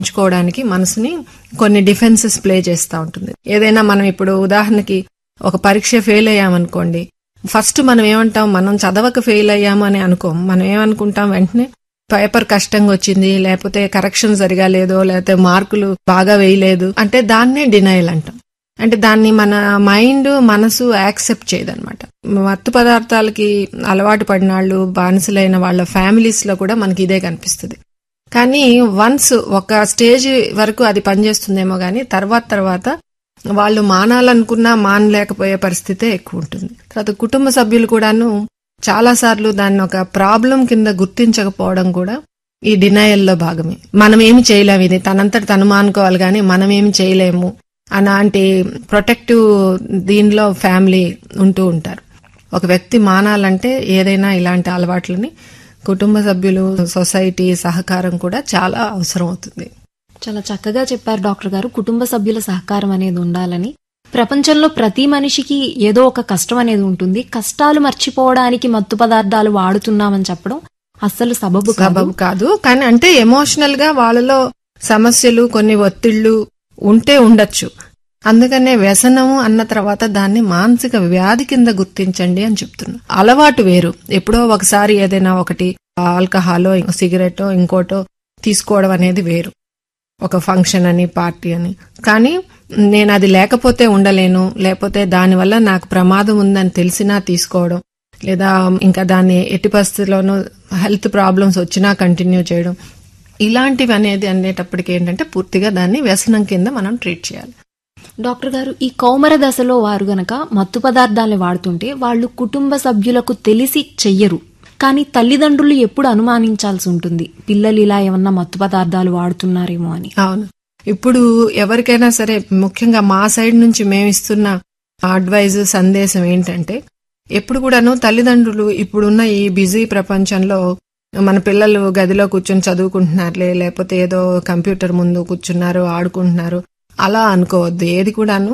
ఉంచుకోవడానికి మనసుని కొన్ని డిఫెన్సెస్ ప్లే చేస్తూ ఉంటుంది ఏదైనా మనం ఇప్పుడు ఉదాహరణకి ఒక పరీక్ష ఫెయిల్ అయ్యామనుకోండి ఫస్ట్ మనం ఏమంటాం మనం చదవక ఫెయిల్ అయ్యాము అని అనుకోం మనం ఏమనుకుంటాం వెంటనే పేపర్ కష్టంగా వచ్చింది లేకపోతే కరెక్షన్ సరిగా లేదో లేకపోతే మార్కులు బాగా వేయలేదు అంటే దాన్నే డినైల్ అంటాం అంటే దాన్ని మన మైండ్ మనసు యాక్సెప్ట్ చేయదన్నమాట మత్తు పదార్థాలకి అలవాటు పడిన వాళ్ళు బానిసలైన వాళ్ళ ఫ్యామిలీస్ లో కూడా మనకి ఇదే కనిపిస్తుంది కానీ వన్స్ ఒక స్టేజ్ వరకు అది పనిచేస్తుందేమో కానీ తర్వాత తర్వాత వాళ్ళు మానాలనుకున్నా మానలేకపోయే పరిస్థితే ఎక్కువ ఉంటుంది తర్వాత కుటుంబ సభ్యులు కూడాను చాలా సార్లు దాన్ని ఒక ప్రాబ్లం కింద గుర్తించకపోవడం కూడా ఈ డినయల్లో భాగమే మనం ఏమి చేయలేము ఇది తనంతట తను మానుకోవాలి కానీ మనం ఏమి చేయలేము అలాంటి ప్రొటెక్టివ్ దీనిలో ఫ్యామిలీ ఉంటూ ఉంటారు ఒక వ్యక్తి మానాలంటే ఏదైనా ఇలాంటి అలవాట్లని కుటుంబ సభ్యులు సొసైటీ సహకారం కూడా చాలా అవసరం అవుతుంది చాలా చక్కగా చెప్పారు డాక్టర్ గారు కుటుంబ సభ్యుల సహకారం అనేది ఉండాలని ప్రపంచంలో ప్రతి మనిషికి ఏదో ఒక కష్టం అనేది ఉంటుంది కష్టాలు మర్చిపోవడానికి మత్తు పదార్థాలు వాడుతున్నామని చెప్పడం అస్సలు సబబు కాదు సబబు కాదు కానీ అంటే ఎమోషనల్ గా వాళ్ళలో సమస్యలు కొన్ని ఒత్తిళ్లు ఉంటే ఉండొచ్చు అందుకనే వ్యసనము అన్న తర్వాత దాన్ని మానసిక వ్యాధి కింద గుర్తించండి అని చెప్తున్నా అలవాటు వేరు ఎప్పుడో ఒకసారి ఏదైనా ఒకటి ఆల్కహాలో సిగరెటో ఇంకోటో తీసుకోవడం అనేది వేరు ఒక ఫంక్షన్ అని పార్టీ అని కానీ నేను అది లేకపోతే ఉండలేను లేకపోతే దానివల్ల నాకు ప్రమాదం ఉందని తెలిసినా తీసుకోవడం లేదా ఇంకా దాన్ని ఎట్టి పరిస్థితుల్లోనూ హెల్త్ ప్రాబ్లమ్స్ వచ్చినా కంటిన్యూ చేయడం ఇలాంటివి అనేది అనేటప్పటికి ఏంటంటే పూర్తిగా దాన్ని వ్యసనం కింద మనం ట్రీట్ చేయాలి డాక్టర్ గారు ఈ కౌమర దశలో వారు గనక మత్తు పదార్థాలను వాడుతుంటే వాళ్ళు కుటుంబ సభ్యులకు తెలిసి చెయ్యరు కానీ తల్లిదండ్రులు ఎప్పుడు అనుమానించాల్సి ఉంటుంది పిల్లలు ఇలా ఏమన్నా మత్తు పదార్థాలు వాడుతున్నారేమో అని అవును ఇప్పుడు ఎవరికైనా సరే ముఖ్యంగా మా సైడ్ నుంచి మేము ఇస్తున్న అడ్వైజ్ సందేశం ఏంటంటే ఎప్పుడు కూడాను తల్లిదండ్రులు ఇప్పుడున్న ఈ బిజీ ప్రపంచంలో మన పిల్లలు గదిలో కూర్చొని చదువుకుంటున్నారులే లేకపోతే ఏదో కంప్యూటర్ ముందు కూర్చున్నారు ఆడుకుంటున్నారు అలా అనుకోవద్దు ఏది కూడాను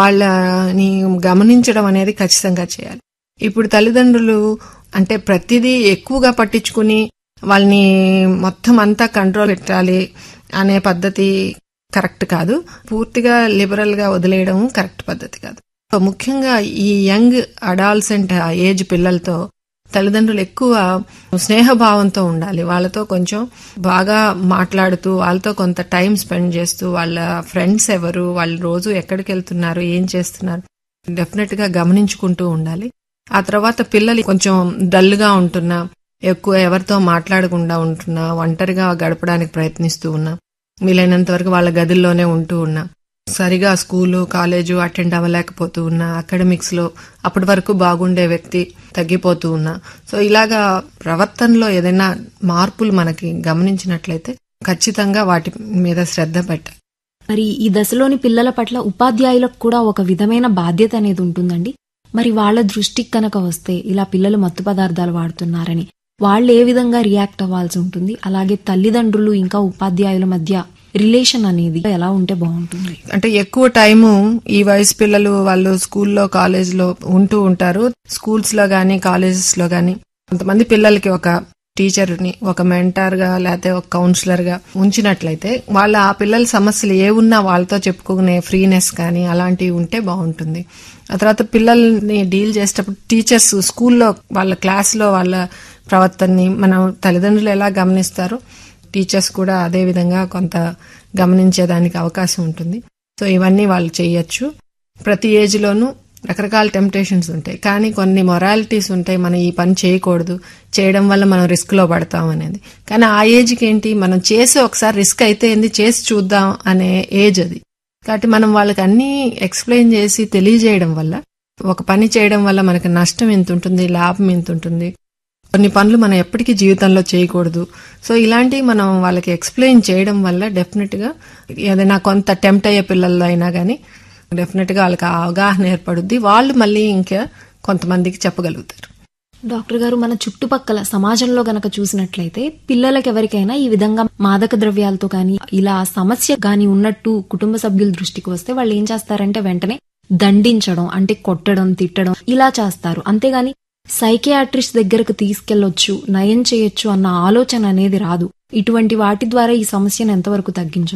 వాళ్ళని గమనించడం అనేది ఖచ్చితంగా చేయాలి ఇప్పుడు తల్లిదండ్రులు అంటే ప్రతిదీ ఎక్కువగా పట్టించుకుని వాళ్ళని మొత్తం అంతా కంట్రోల్ పెట్టాలి అనే పద్ధతి కరెక్ట్ కాదు పూర్తిగా లిబరల్ గా వదిలేయడం కరెక్ట్ పద్ధతి కాదు సో ముఖ్యంగా ఈ యంగ్ అడాల్సెంట్ ఏజ్ పిల్లలతో తల్లిదండ్రులు ఎక్కువ స్నేహభావంతో ఉండాలి వాళ్ళతో కొంచెం బాగా మాట్లాడుతూ వాళ్ళతో కొంత టైం స్పెండ్ చేస్తూ వాళ్ళ ఫ్రెండ్స్ ఎవరు వాళ్ళు రోజు ఎక్కడికి వెళ్తున్నారు ఏం చేస్తున్నారు డెఫినెట్ గా గమనించుకుంటూ ఉండాలి ఆ తర్వాత పిల్లలు కొంచెం డల్ గా ఉంటున్నా ఎక్కువ ఎవరితో మాట్లాడకుండా ఉంటున్నా ఒంటరిగా గడపడానికి ప్రయత్నిస్తూ ఉన్నా వీలైనంత వరకు వాళ్ళ గదుల్లోనే ఉంటూ ఉన్నా సరిగా స్కూలు కాలేజు అటెండ్ అవ్వలేకపోతూ ఉన్నా అకాడమిక్స్ లో అప్పటి వరకు బాగుండే వ్యక్తి తగ్గిపోతూ ఉన్నా సో ఇలాగా ప్రవర్తనలో ఏదైనా మార్పులు మనకి గమనించినట్లయితే ఖచ్చితంగా వాటి మీద శ్రద్ధ పెట్టాలి మరి ఈ దశలోని పిల్లల పట్ల ఉపాధ్యాయులకు కూడా ఒక విధమైన బాధ్యత అనేది ఉంటుందండి మరి వాళ్ళ దృష్టికి కనుక వస్తే ఇలా పిల్లలు మత్తు పదార్థాలు వాడుతున్నారని వాళ్ళు ఏ విధంగా రియాక్ట్ అవ్వాల్సి ఉంటుంది అలాగే తల్లిదండ్రులు ఇంకా ఉపాధ్యాయుల మధ్య రిలేషన్ అనేది ఎలా ఉంటే బాగుంటుంది అంటే ఎక్కువ టైము ఈ వయసు పిల్లలు వాళ్ళు స్కూల్లో కాలేజ్ లో ఉంటూ ఉంటారు స్కూల్స్ లో గానీ కాలేజెస్ లో గానీ కొంతమంది పిల్లలకి ఒక టీచర్ ని ఒక మెంటర్ గా లేకపోతే ఒక కౌన్సిలర్ గా ఉంచినట్లయితే వాళ్ళ ఆ పిల్లల సమస్యలు ఏ ఉన్నా వాళ్ళతో చెప్పుకునే ఫ్రీనెస్ కానీ అలాంటివి ఉంటే బాగుంటుంది ఆ తర్వాత పిల్లల్ని డీల్ చేసేటప్పుడు టీచర్స్ స్కూల్లో వాళ్ళ క్లాస్ లో వాళ్ళ ప్రవర్తనని మనం తల్లిదండ్రులు ఎలా గమనిస్తారో టీచర్స్ కూడా అదే విధంగా కొంత గమనించేదానికి అవకాశం ఉంటుంది సో ఇవన్నీ వాళ్ళు చేయొచ్చు ప్రతి ఏజ్ లోనూ రకరకాల టెంప్టేషన్స్ ఉంటాయి కానీ కొన్ని మొరాలిటీస్ ఉంటాయి మనం ఈ పని చేయకూడదు చేయడం వల్ల మనం రిస్క్ లో పడతాం అనేది కానీ ఆ ఏజ్కి ఏంటి మనం చేసి ఒకసారి రిస్క్ అయితే ఏంది చేసి చూద్దాం అనే ఏజ్ అది కాబట్టి మనం వాళ్ళకి అన్ని ఎక్స్ప్లెయిన్ చేసి తెలియజేయడం వల్ల ఒక పని చేయడం వల్ల మనకి నష్టం ఎంత ఉంటుంది లాభం ఎంత ఉంటుంది కొన్ని పనులు మనం ఎప్పటికీ జీవితంలో చేయకూడదు సో ఇలాంటివి మనం వాళ్ళకి ఎక్స్ప్లెయిన్ చేయడం వల్ల డెఫినెట్ గా ఏదైనా కొంత టెంప్ట్ అయ్యే పిల్లల్లో అయినా కానీ డెఫినెట్ గా వాళ్ళకి ఆ అవగాహన ఏర్పడుద్ది వాళ్ళు మళ్ళీ ఇంకా కొంతమందికి చెప్పగలుగుతారు డాక్టర్ గారు మన చుట్టుపక్కల సమాజంలో గనక చూసినట్లయితే పిల్లలకి ఎవరికైనా ఈ విధంగా మాదక ద్రవ్యాలతో కానీ ఇలా సమస్య గాని ఉన్నట్టు కుటుంబ సభ్యుల దృష్టికి వస్తే వాళ్ళు ఏం చేస్తారంటే వెంటనే దండించడం అంటే కొట్టడం తిట్టడం ఇలా చేస్తారు అంతేగాని సైకియాట్రిస్ట్ దగ్గరకు తీసుకెళ్లొచ్చు నయం చేయొచ్చు అన్న ఆలోచన అనేది రాదు ఇటువంటి వాటి ద్వారా ఈ సమస్యను ఎంతవరకు తగ్గించవచ్చు